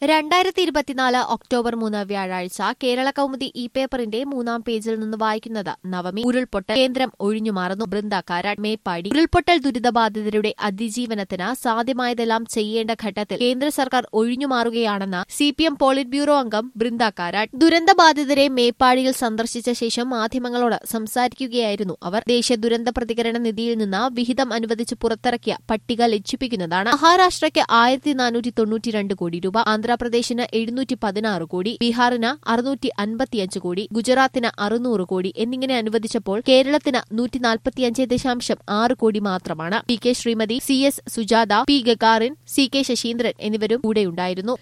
രണ്ടായിരത്തി ഇരുപത്തിനാല് ഒക്ടോബർ മൂന്ന് വ്യാഴാഴ്ച കേരള കൗമുദി ഇ പേപ്പറിന്റെ മൂന്നാം പേജിൽ നിന്ന് വായിക്കുന്നത് നവമി ഉരുൾപൊട്ടൽ കേന്ദ്രം ഒഴിഞ്ഞുമാറുന്നു ബൃന്ദാക്കാരാട് മേപ്പാടി ഉരുൾപൊട്ടൽ ദുരിതബാധിതരുടെ അതിജീവനത്തിന് സാധ്യമായതെല്ലാം ചെയ്യേണ്ട ഘട്ടത്തിൽ കേന്ദ്ര സർക്കാർ ഒഴിഞ്ഞുമാറുകയാണെന്ന് C P M polit bureau അംഗം ബൃന്ദാക്കാരാട് ദുരന്തബാധിതരെ മേപ്പാടിയിൽ സന്ദർശിച്ച ശേഷം മാധ്യമങ്ങളോട് സംസാരിക്കുകയായിരുന്നു അവർ ദേശീയ ദുരന്ത പ്രതികരണ നിധിയിൽ നിന്ന് വിഹിതം അനുവദിച്ച് പുറത്തിറക്കിയ പട്ടിക ലജ്ജിപ്പിക്കുന്നതാണ് മഹാരാഷ്ട്രയ്ക്ക് ആയിരത്തി നാനൂറ്റി തൊണ്ണൂറ്റിരണ്ട് കോടി രൂപ ആന്ധ്രാപ്രദേശിന് എഴുന്നൂറ്റി പതിനാറ് കോടി ബീഹാറിന് അറുന്നൂറ്റി അൻപത്തിയഞ്ച് കോടി ഗുജറാത്തിന് അറുന്നൂറ് കോടി എന്നിങ്ങനെ അനുവദിച്ചപ്പോൾ കേരളത്തിന് നൂറ്റി നാൽപ്പത്തിയഞ്ച് ദശാംശം ആറ് കോടി മാത്രമാണ് P K Sreemathi C S Sujatha P Gagarin C K Saseendran എന്നിവരും കൂടെയുണ്ടായിരുന്നു